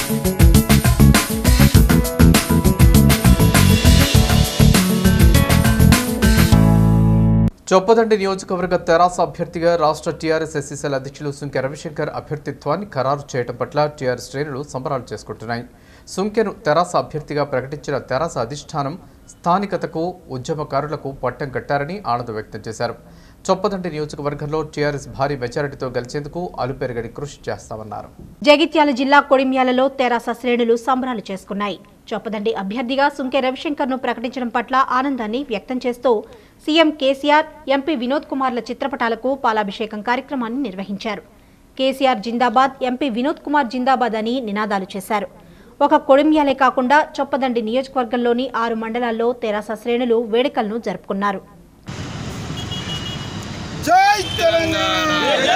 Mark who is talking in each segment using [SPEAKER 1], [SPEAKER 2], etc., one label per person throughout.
[SPEAKER 1] చొప్పదండి నియోజకవర్గ తెరాస అభ్యర్థిగా రాష్ట్ర టీఆర్ఎస్ ఎస్సీసీల అధ్యక్షులు సుంకె రవిశంకర్ అభ్యర్థిత్వాన్ని ఖరారు చేయడం పట్ల టీఆర్ఎస్ శ్రేణులు సంబరాలు చేసుకుంటున్నాయి సుంకెను తెరాస అభ్యర్థిగా ప్రకటించిన తెరాస అధిష్టానం స్థానికతకు ఉద్యమకారులకు పట్టం కట్టారని ఆనందం వ్యక్తం చేశారు చొప్పదండి నియోజకవర్గంలో టీఆర్ఎస్ భారీ మెజారిటీతో గెలిచేందుకు అలుపెరగని కృషి చేస్తామన్నారు
[SPEAKER 2] జగిత్యాల జిల్లా కొడిమ్యాలలో తెరాస శ్రేణులు సంబరాలు చేసుకున్నాయి చొప్పదండి అభ్యర్థిగా సుంకె రవిశంకర్ ను ప్రకటించడం పట్ల ఆనందాన్ని వ్యక్తం చేస్తూ సీఎం కేసీఆర్ ఎంపీ వినోద్ కుమార్ల చిత్రపటాలకు పాలాభిషేకం కార్యక్రమాన్ని నిర్వహించారు కేసీఆర్ జిందాబాద్ ఎంపీ వినోద్ కుమార్ జిందాబాద్ అని నినాదాలు చేశారు ఒక కొడిమ్యాలే కాకుండా చొప్పదండి నియోజకవర్గంలోని ఆరు మండలాల్లో తెరాస శ్రేణులు వేడుకలను జరుపుకున్నారు
[SPEAKER 3] జై తెలంగాణ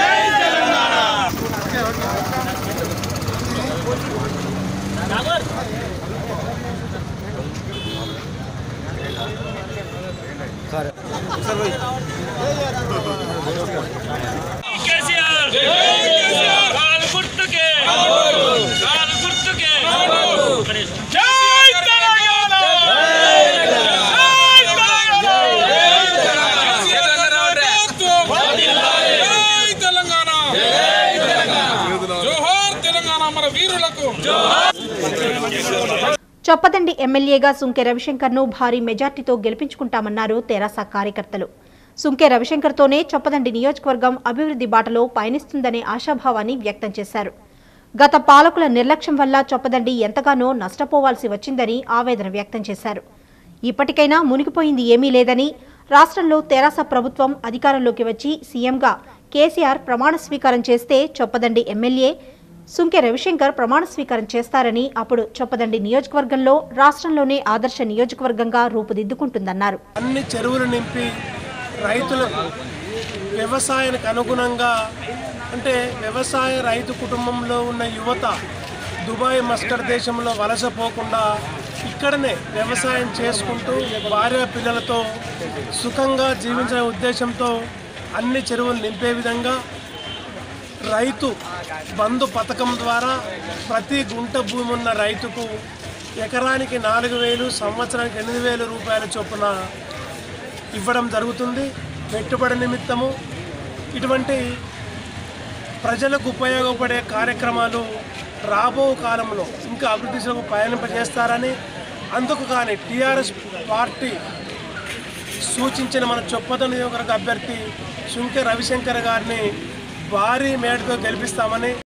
[SPEAKER 4] కేసీఆర్ కాలు గుర్తుకే కాలు గుర్తుకే జై తెలంగాణ జై
[SPEAKER 3] తెలంగాణ జోహార్ తెలంగాణ మన వీరులకు
[SPEAKER 2] చొప్పదండి ఎమ్మెల్యేగా సుంకె రవిశంకర్ను భారీ మెజార్టీతో గెలిపించుకుంటామన్నారు తెరాస కార్యకర్తలు సుంకె రవిశంకర్తోనే చొప్పదండి నియోజకవర్గం అభివృద్ధి బాటలో పయనిస్తుందనే ఆశాభావాన్ని వ్యక్తం చేశారు గత పాలకుల నిర్లక్ష్యం వల్ల చొప్పదండి ఎంతగానో నష్టపోవాల్సి వచ్చిందని ఆవేదన వ్యక్తం చేశారు ఇప్పటికైనా మునిగిపోయింది ఏమీ లేదని రాష్ట్రంలో తెరాస ప్రభుత్వం అధికారంలోకి వచ్చి సీఎంగా కేసీఆర్ ప్రమాణ స్వీకారం చేస్తే చొప్పదండి ఎమ్మెల్యే సుంకె రవిశంకర్ ప్రమాణ స్వీకారం చేస్తారని అప్పుడు చొప్పదండి నియోజకవర్గంలో రాష్ట్రంలోనే ఆదర్శ నియోజకవర్గంగా రూపుదిద్దుకుంటుందన్నారు
[SPEAKER 5] అన్ని చెరువులు నింపి రైతులకు వ్యవసాయానికి అనుగుణంగా అంటే వ్యవసాయ రైతు కుటుంబంలో ఉన్న యువత దుబాయ్ మస్కర్ దేశంలో వలసపోకుండా ఇక్కడనే వ్యవసాయం చేసుకుంటూ భార్య పిల్లలతో సుఖంగా జీవించే ఉద్దేశంతో అన్ని చెరువులు నింపే విధంగా రైతు బంధు పథకం ద్వారా ప్రతి గుంట భూమి ఉన్న రైతుకు ఎకరానికి నాలుగు వేలు సంవత్సరానికి ఎనిమిది వేల రూపాయల చొప్పున ఇవ్వడం జరుగుతుంది పెట్టుబడి నిమిత్తము ఇటువంటి ప్రజలకు ఉపయోగపడే కార్యక్రమాలు రాబో కాలంలో ఇంకా అభివృద్ధి దిశకు పయనింపజేస్తారని అందుకు కానీ టీఆర్ఎస్ పార్టీ సూచించిన మన చొప్పద నియోజకవర్గ అభ్యర్థి శుంకె రవిశంకర్ గారిని భారీ మేడతో గెలిపిస్తామని